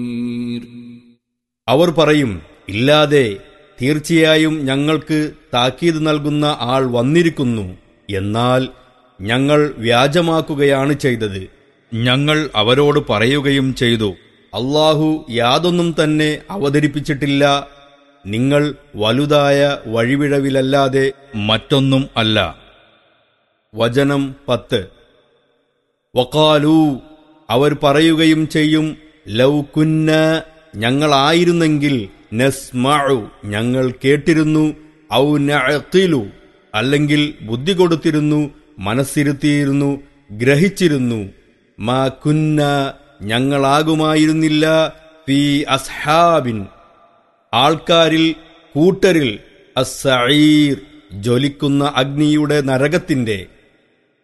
അവർ പറയും ഇല്ലാതെ തീർച്ചയായും ഞങ്ങൾക്ക് താക്കീത് നൽകുന്ന ആൾ വന്നിരിക്കുന്നു എന്നാൽ ഞങ്ങൾ വ്യാജമാക്കുകയാണ് ചെയ്തത് ഞങ്ങൾ അവരോട് പറയുകയും ചെയ്തു അള്ളാഹു യാതൊന്നും തന്നെ അവതരിപ്പിച്ചിട്ടില്ല നിങ്ങൾ വലുതായ വഴിവിഴവിലല്ലാതെ മറ്റൊന്നും അല്ല വചനം പത്ത് വക്കാലു അവർ പറയുകയും ചെയ്യും ലൗ കുന്ന ഞങ്ങളായിരുന്നെങ്കിൽ നസ്മഉ ഞങ്ങൾ കേട്ടിരുന്നു ഔ നഅഖിലു അല്ലെങ്കിൽ ബുദ്ധി കൊടുത്തിരുന്നു മനസ്സിരുത്തിയിരുന്നു ഗ്രഹിച്ചിരുന്നു മാ കുന്ന ഞങ്ങളാകുമായിരുന്നില്ല ഫി അസ്ഹാബിൻ ആൾക്കാരിൽ കൂട്ടരിൽ അസ്സഈർ ജ്വലിക്കുന്ന അഗ്നിയുടെ നരകത്തിന്റെ